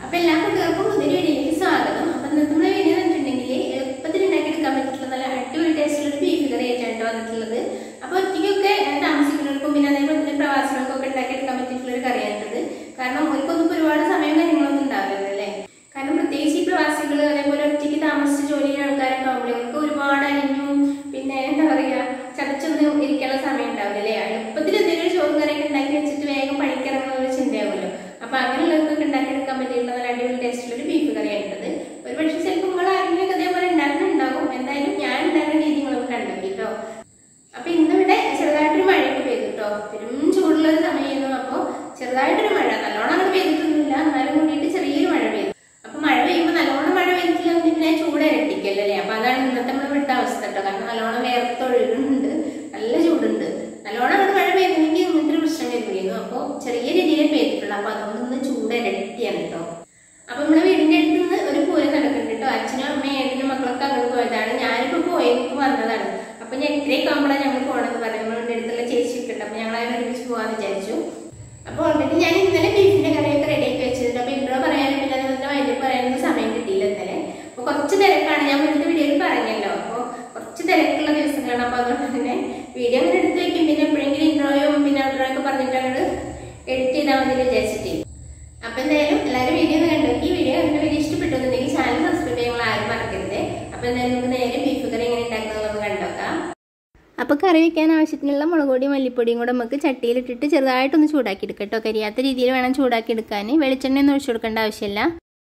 അപ്പൊ എല്ലാ കുട്ടികൾക്കും പുതിയ വീഡിയോയിലേക്ക് സ്വാഗതം അപ്പൊ ഇന്നത്തെ നമ്മുടെ വീഡിയോ കണ്ടിട്ടുണ്ടെങ്കിൽ എളുപ്പത്തിൽ ഉണ്ടാക്കിയെടുക്കാൻ പറ്റിയിട്ടുള്ള നല്ല അടിപൊളി ടേസ്റ്റിലുള്ള ഒരു ബീഫ് കറി ആയിട്ടാണ് വന്നിട്ടുള്ളത് അപ്പൊ ഒറ്റയ്ക്കൊക്കെ ഏഹ്, താമസിക്കുന്നവർക്കും പിന്നെ അതേപോലെ തന്നെ പ്രവാസികൾക്കും ഒക്കെ ഉണ്ടാക്കിയെടുക്കാൻ പറ്റിയിട്ടുള്ള ഒരു കറിയാണിത് കാരണം അവർക്കൊന്നും ഇപ്പൊ ഒരുപാട് സമയം കാര്യങ്ങളൊന്നും ഉണ്ടാവില്ലല്ലോ അല്ലേ കാരണം പ്രത്യേകിച്ച് ഈ പ്രവാസികൾ അതേപോലെ ഒറ്റയ്ക്ക് താമസിച്ച് ജോലി ചെയ്യുന്ന ആൾക്കാരൊക്കെ ആകുമ്പോൾ അവർക്ക് ഒരുപാട് അരിഞ്ഞും പിന്നെ എന്താ പറയാ ചതച്ചൊന്നും ഇരിക്കാനുള്ള സമയം ഉണ്ടാവില്ല അല്ലേ എളുപ്പത്തിൽ എന്തെങ്കിലും ഒരു ചോറും കറിയൊക്കെ ഉണ്ടാക്കി വെച്ചിട്ട് വേഗം പണിക്കിറങ്ങുന്ന ഒരു ചിന്തയാവുമല്ലോ അപ്പൊ അങ്ങനെയുള്ളവർക്കൊക്കെ ഉണ്ടാക്കിയെടുക്കാൻ പറ്റിയിട്ടുള്ള നല്ല അടിപൊളി ടേസ്റ്റുള്ള ഒരു ബീഫ് കറിയാണിട്ടത് ഒരു പക്ഷേ ചിലപ്പോൾ നിങ്ങൾ ആരെങ്കിലും അതേപോലെ ഉണ്ടാക്കുന്നുണ്ടാവും എന്തായാലും ഞാൻ ഉണ്ടാക്കുന്ന രീതി നിങ്ങൾക്ക് കണ്ടെത്തി കേട്ടോ അപ്പൊ ഇന്നിവിടെ ചെറുതായിട്ടൊരു മഴയൊക്കെ പെയ്തു കേട്ടോ പെരും ചൂടുള്ള ഒരു സമയമായിരുന്നു അപ്പൊ ചെറുതായിട്ടൊരു മഴ നല്ലോണം അങ്ങോട്ട് പെയ്തിട്ടൊന്നുമില്ല എന്നാലും കൂടിയിട്ട് ചെറിയൊരു മഴ പെയ്തു അപ്പൊ മഴ പെയ്യുമ്പോൾ നല്ലോണം മഴ പെയ്തിട്ടില്ല പിന്നെ ചൂട് ഇരട്ടിക്കല്ലേ അപ്പൊ അതാണ് ഇന്നത്തെ നമ്മുടെ ഇവിടുത്തെ അവസ്ഥ കേട്ടോ കാരണം നല്ലോണം വേർത്തൊഴുകുന്നുണ്ട് നല്ല ചൂടുണ്ട് നല്ലോണം അങ്ങോട്ട് മഴ പെയ്തില്ലെങ്കിൽ ഇങ്ങനത്തെ ഒരു പ്രശ്നം വരികയായിരുന്നു അപ്പൊ ചെറിയ രീതിയിൽ പെയ്തിട്ടുള്ളൂ അപ്പൊ അതുകൊണ്ട് ഇന്ന് ചൂട് ഇരട്ടിയാണ് കേട്ടോ അപ്പൊ നമ്മുടെ വീടിന്റെ അടുത്ത് നിന്ന് ഒരു പൂരം നടക്കുന്നുണ്ട് കേട്ടോ അച്ഛനും അമ്മയും ഏട്ടനും മക്കളൊക്കെ അങ്ങോട്ട് പോയതാണ് ഞാനിപ്പോ പോയപ്പോ വന്നതാണ് അപ്പൊ ഞാൻ ഇത്രയൊക്കെ ആകുമ്പോഴാണ് ഞങ്ങൾ പോണെന്ന് പറഞ്ഞു നമ്മളുടെ അടുത്തുള്ള ചേച്ചി ഒക്കെ ഉണ്ട് അപ്പൊ ഞങ്ങൾ അതിനെ ഒരുമിച്ച് പോവാന്ന് വിചാരിച്ചു അപ്പൊ ഓൾറെഡി ഞാൻ ഇന്നലെ ബീഫിന്റെ കറിയൊക്കെ റെഡി ആക്കി വെച്ചിട്ടുണ്ട് അപ്പൊ ഇൻട്രോ പറയാനും പിന്നെ അതുപോലെ വൈകിട്ട് പറയാനൊന്നും സമയം കിട്ടിയില്ല ഇന്നലെ അപ്പൊ കുറച്ച് തിരക്കാണ് ഞാൻ മുന്നത്തെ വീഡിയോയിൽ പറഞ്ഞല്ലോ അപ്പൊ കുറച്ച് തിരക്കുള്ള ദിവസങ്ങളാണ് അപ്പൊ അതുകൊണ്ട് തന്നെ വീഡിയോ അങ്ങനെ എടുത്ത് വെക്കും പിന്നെ എപ്പോഴെങ്കിലും ഇൻട്രോയോ പിന്നെ ഔട്ട്രോ ഒക്കെ പറഞ്ഞിട്ട് അങ്ങോട്ട് എഡിറ്റ് ചെയ്താൽ മതി എന്ന് വിചാരിച്ചിട്ട് അപ്പൊ എന്തായാലും എല്ലാവരും വീഡിയോ ഒന്ന് കണ്ടു ഈ വീഡിയോ കണ്ട വീഡിയോ ഇഷ്ടപ്പെട്ടെന്നുണ്ടെങ്കിൽ ചാനൽ സബ്സ്ക്രൈബ് ചെയ്യാൻ ആരും മറക്കരുത് അപ്പൊ എന്തായാലും നമുക്ക് നേരെ ബീഫ് കറി എങ്ങനെ ഉണ്ടാക്കുന്നതെന്ന് കണ്ടോക്കാം അപ്പോൾ കറി വെക്കാൻ ആവശ്യത്തിനുള്ള മുളക് പൊടിയും മല്ലിപ്പൊടിയും കൂടെ നമുക്ക് ചട്ടിയിലിട്ടിട്ട് ചെറുതായിട്ടൊന്ന് ചൂടാക്കി എടുക്കാം കേട്ടോ കരിയാത്ത രീതിയിൽ വേണം ചൂടാക്കി എടുക്കാൻ വെളിച്ചെണ്ണയൊന്നും ഒഴിച്ചു കൊടുക്കേണ്ട ആവശ്യമില്ല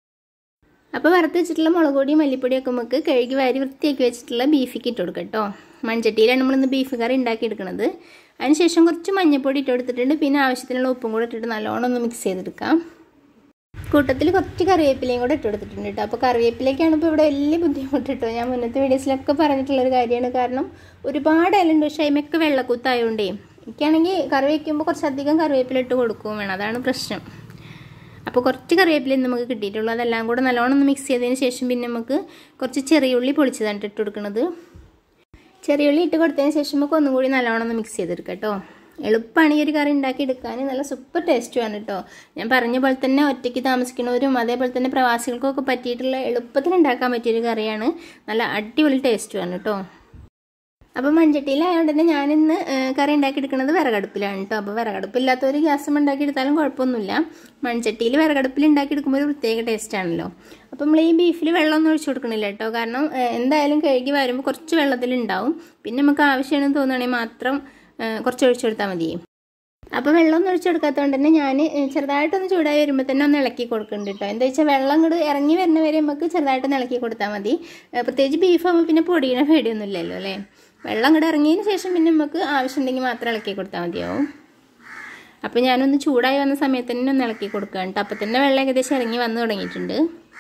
അപ്പോൾ വറുത്ത് വെച്ചിട്ടുള്ള മുളക് പൊടിയും മല്ലിപ്പൊടിയും ഒക്കെ നമുക്ക് കഴുകി വാരി വൃത്തിയാക്കി വെച്ചിട്ടുള്ള ബീഫിക്ക് ഇട്ട് കൊടുക്കാം കേട്ടോ മൺചട്ടിയിലാണ് നമ്മളിന്ന് ബീഫ് കറി ഉണ്ടാക്കി എടുക്കുന്നത് അതിനുശേഷം കുറച്ച് മഞ്ഞൾപ്പൊടി ഇട്ട് കൊടുത്തിട്ടുണ്ട് പിന്നെ ആവശ്യത്തിനുള്ള ഉപ്പും കൂടെ ഇട്ടിട്ട് നല്ലോണം ഒന്ന് മിക്സ് ചെയ്തെടുക്കാം കൂട്ടത്തിൽ കുറച്ച് കറിവേപ്പിലയും കൂടെ ഇട്ട് കൊടുത്തിട്ടുണ്ട് കേട്ടോ അപ്പോൾ കറിവേപ്പിലേക്കാണ് ഇപ്പോൾ ഇവിടെ വലിയ ബുദ്ധിമുട്ട് കേട്ടോ ഞാൻ മുന്നത്തെ വീഡിയോസിലൊക്കെ പറഞ്ഞിട്ടുള്ളൊരു കാര്യമാണ് കാരണം ഒരുപാട് ഇലുണ്ട് പക്ഷേ അതിമൊക്കെ വെള്ളക്കുത്തായതുകൊണ്ടേ എനിക്കാണെങ്കിൽ കറി വയ്ക്കുമ്പോൾ കുറച്ചധികം കറിവേപ്പില ഇട്ട് കൊടുക്കുകയും വേണം അതാണ് പ്രശ്നം അപ്പോൾ കുറച്ച് കറിവേപ്പില നമുക്ക് കിട്ടിയിട്ടുള്ളൂ അതെല്ലാം കൂടെ നല്ലോണം ഒന്ന് മിക്സ് ചെയ്തതിന് ശേഷം പിന്നെ നമുക്ക് കുറച്ച് ചെറിയുള്ളി പൊളിച്ചതാണ് ഇട്ട് കൊടുക്കുന്നത് ചെറിയുള്ളി ഇട്ട് കൊടുത്തതിന് ശേഷം നമുക്ക് ഒന്നും കൂടി നല്ലോണം ഒന്ന് മിക്സ് ചെയ്തെടുക്കാം കേട്ടോ എളുപ്പമാണ് ഈ ഒരു കറി ഉണ്ടാക്കി എടുക്കാൻ നല്ല സൂപ്പർ ടേസ്റ്റുമാണ് കേട്ടോ ഞാൻ പറഞ്ഞ പോലെ തന്നെ ഒറ്റയ്ക്ക് താമസിക്കുന്നവരും അതേപോലെ തന്നെ പ്രവാസികൾക്കൊക്കെ പറ്റിയിട്ടുള്ള എളുപ്പത്തിൽ ഉണ്ടാക്കാൻ പറ്റിയൊരു കറിയാണ് നല്ല അടിപൊളി ടേസ്റ്റുമാണ് കേട്ടോ അപ്പോൾ മൺചട്ടിയിലായതുകൊണ്ട് തന്നെ ഞാനിന്ന് കറി ഉണ്ടാക്കിയെടുക്കുന്നത് വിറകടുപ്പിലാണ് കേട്ടോ അപ്പോൾ വിറകടുപ്പില്ലാത്തവർ ഗ്യാസ് ഉണ്ടാക്കിയെടുത്താലും കുഴപ്പമൊന്നുമില്ല മൺചട്ടിയിൽ വിറകടുപ്പിൽ ഉണ്ടാക്കിയെടുക്കുമ്പോൾ ഒരു പ്രത്യേക ടേസ്റ്റാണല്ലോ അപ്പോൾ നമ്മൾ ഈ ബീഫിൽ വെള്ളമൊന്നും ഒഴിച്ചു കൊടുക്കണില്ല കേട്ടോ കാരണം എന്തായാലും കഴുകി വരുമ്പോൾ കുറച്ച് വെള്ളത്തിലുണ്ടാവും പിന്നെ നമുക്ക് ആവശ്യമാണെന്ന് തോന്നുകയാണെങ്കിൽ മാത്രം കുറച്ച് ഒഴിച്ചു കൊടുത്താൽ മതി അപ്പോൾ വെള്ളമൊന്നും ഒഴിച്ചു കൊടുക്കാത്തതുകൊണ്ട് തന്നെ ഞാൻ ചെറുതായിട്ടൊന്ന് ചൂടായി വരുമ്പോൾ തന്നെ ഒന്ന് ഇളക്കി കൊടുക്കുന്നുണ്ട് കേട്ടോ എന്താ വെച്ചാൽ വെള്ളം അങ്ങോട്ട് ഇറങ്ങി വരുന്ന വരെ നമുക്ക് ചെറുതായിട്ടൊന്ന് ഇളക്കി കൊടുത്താൽ മതി പ്രത്യേകിച്ച് ബീഫ് ആകുമ്പോൾ പിന്നെ പൊടിയുടെ പേടിയൊന്നും ഇല്ലല്ലോ അല്ലേ വെള്ളം അങ്ങോട്ട് ഇറങ്ങിയതിന് ശേഷം പിന്നെ നമുക്ക് ആവശ്യമുണ്ടെങ്കിൽ മാത്രം ഇളക്കി കൊടുത്താൽ മതിയാവും അപ്പോൾ ഞാനൊന്ന് ചൂടായി വന്ന സമയത്ത് തന്നെ ഒന്ന് ഇളക്കി കൊടുക്കുക കേട്ടോ അപ്പോൾ തന്നെ വെള്ളം ഏകദേശം ഇറങ്ങി വന്ന് തുടങ്ങിയിട്ടുണ്ട്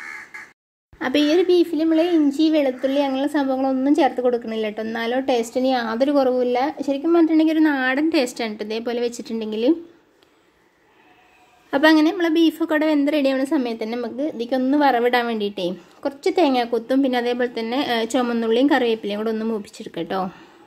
അപ്പോൾ ഈ ഒരു ബീഫിൽ നമ്മൾ ഇഞ്ചി വെളുത്തുള്ളി അങ്ങനെയുള്ള സംഭവങ്ങളൊന്നും ചേർത്ത് കൊടുക്കണില്ല കേട്ടോ എന്നാലോ ടേസ്റ്റിന് യാതൊരു കുറവുമില്ല ശരിക്കും പറഞ്ഞിട്ടുണ്ടെങ്കിൽ ഒരു നാടൻ ടേസ്റ്റാണ് കേട്ടോ ഇതേപോലെ വെച്ചിട്ടുണ്ടെങ്കിൽ അപ്പോൾ അങ്ങനെ നമ്മൾ ബീഫൊക്കെ അവിടെ വെന്ത് റെഡി ആവുന്ന സമയത്ത് തന്നെ നമുക്ക് ഇതിക്കൊന്ന് വറവിടാൻ വേണ്ടിയിട്ടേ കുറച്ച് തേങ്ങാക്കൊത്തും പിന്നെ അതേപോലെ തന്നെ ചുമന്നുള്ളിയും കറിവേപ്പിലയും കൂടെ ഒന്ന് മൂപ്പിച്ചെടുക്കാം കേട്ടോ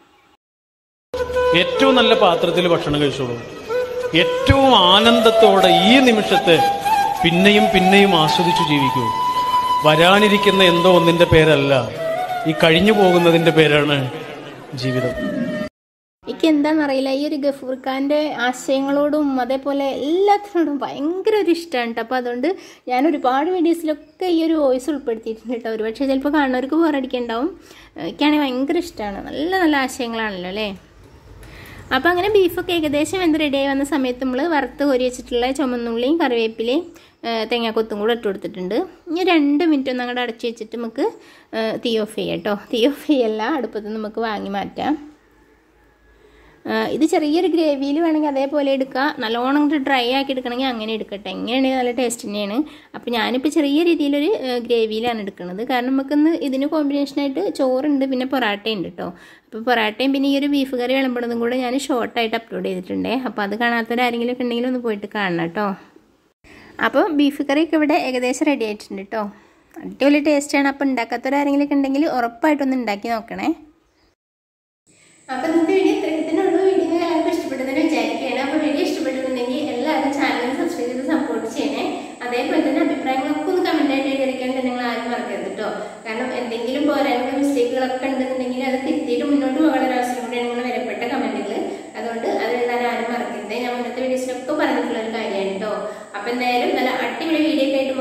ഏറ്റവും നല്ല പാത്രത്തിൽ ഭക്ഷണം കഴിച്ചോളൂ ഏറ്റവും ആനന്ദത്തോടെ ഈ നിമിഷത്തെ പിന്നെയും പിന്നെയും ആസ്വദിച്ചു ജീവിക്കൂ വരാനിരിക്കുന്ന എന്തോ ഒന്നിന്റെ പേരല്ല ഈ കഴിഞ്ഞു പോകുന്നതിന്റെ പേരാണ് ജീവിതം എനിക്ക് എന്താണെന്നറിയില്ല ഈ ഒരു ഗഫൂർ ഖാൻ്റെ ആശയങ്ങളോടും അതേപോലെ എല്ലാത്തിനോടും ഭയങ്കര ഒരു ഇഷ്ടമാണ് കേട്ടോ അപ്പോൾ അതുകൊണ്ട് ഞാൻ ഒരുപാട് വീഡിയോസിലൊക്കെ ഈ ഒരു വോയിസ് ഉൾപ്പെടുത്തിയിട്ടുണ്ട് കേട്ടോ ഒരുപക്ഷെ ചിലപ്പോൾ കാണുന്നവർക്ക് ബോറടിക്കുന്നുണ്ടാവും എനിക്കാണെങ്കിൽ ഭയങ്കര ഇഷ്ടമാണ് നല്ല നല്ല ആശയങ്ങളാണല്ലോ അല്ലേ അപ്പോൾ അങ്ങനെ ബീഫൊക്കെ ഏകദേശം വെന്ത് റെഡിയായി വന്ന സമയത്ത് നമ്മൾ വറുത്ത് കോരി വെച്ചിട്ടുള്ള ചുമന്നുള്ളിയും കറിവേപ്പിലയും തേങ്ങാക്കൊത്തും കൂടെ ഇട്ട് കൊടുത്തിട്ടുണ്ട് ഇനി രണ്ട് മിനിറ്റ് ഒന്ന് അങ്ങോട്ട് അടച്ചു വെച്ചിട്ട് നമുക്ക് തീ ഓഫ് ചെയ്യാം കേട്ടോ തീ ഓഫ് ചെയ്യല്ല അടുപ്പത്ത് നമുക്ക് വാങ്ങി മാറ്റാം ഇത് ചെറിയൊരു ഗ്രേവിയിൽ വേണമെങ്കിൽ അതേപോലെ എടുക്കുക നല്ലോണം അങ്ങോട്ട് ഡ്രൈ ആക്കി എടുക്കണമെങ്കിൽ അങ്ങനെ എടുക്കട്ടെ എങ്ങനെയാണെങ്കിൽ നല്ല ടേസ്റ്റ് തന്നെയാണ് അപ്പോൾ ഞാനിപ്പോൾ ചെറിയ രീതിയിലൊരു ഗ്രേവിയിലാണ് എടുക്കുന്നത് കാരണം നമുക്കിന്ന് ഇതിന് കോമ്പിനേഷനായിട്ട് ചോറുണ്ട് പിന്നെ പൊറാട്ടയുണ്ട് കേട്ടോ അപ്പോൾ പൊറാട്ടയും പിന്നെ ഈ ഒരു ബീഫ് കറി വിളമ്പുന്നതും കൂടെ ഞാൻ ഷോർട്ടായിട്ട് അപ്ലോഡ് ചെയ്തിട്ടുണ്ടേ അപ്പോൾ അത് കാണാത്തവരാരെങ്കിലും ഒക്കെ ഉണ്ടെങ്കിൽ ഒന്ന് പോയിട്ട് കാണണം കേട്ടോ അപ്പോൾ ബീഫ് കറിയൊക്കെ ഇവിടെ ഏകദേശം റെഡി ആയിട്ടുണ്ട് കേട്ടോ അടിപൊളി ടേസ്റ്റാണ് അപ്പോൾ ഉണ്ടാക്കാത്തവരാരെങ്കിലും ഒക്കെ ഉണ്ടെങ്കിൽ ഉറപ്പായിട്ടൊന്ന് ഉണ്ടാക്കി നോക്കണേ അപ്പൊ ഇന്നത്തെ വീഡിയോ ഇത്രയൊക്കെ തന്നെ ഉള്ളൂ വീഡിയോ എല്ലാവർക്കും ഇഷ്ടപ്പെട്ടതെന്ന് വിചാരിക്കുകയാണ് അപ്പൊ വീഡിയോ ഇഷ്ടപ്പെട്ടിട്ടുണ്ടെങ്കിൽ എല്ലാവരും ചാനൽ സബ്സ്ക്രൈബ് ചെയ്ത് സപ്പോർട്ട് ചെയ്യണേ അതേപോലെ തന്നെ അഭിപ്രായങ്ങളൊക്കെ കേട്ടോ കാരണം എന്തെങ്കിലും പോരായ്മ മിസ്റ്റേക്കുകളൊക്കെ ഉണ്ടെന്നുണ്ടെങ്കിൽ അത് തിരുത്തിയിട്ട് മുന്നോട്ട് പോകാനുള്ള ഒരു അവസരം കൂടിയാണ് നിങ്ങൾ വിലപ്പെട്ട കമന്റുകൾ അതുകൊണ്ട് അത് എഴുതാൻ ആരും മറക്കരുത് ഞാൻ മുന്നത്തെ വീഡിയോസിലൊക്കെ പറഞ്ഞിട്ടുള്ള ഒരു കാര്യമാണ് കേട്ടോ അപ്പൊ എന്തായാലും നല്ല അടിപൊളി വീഡിയോ ഒക്കെ ആയിട്ട്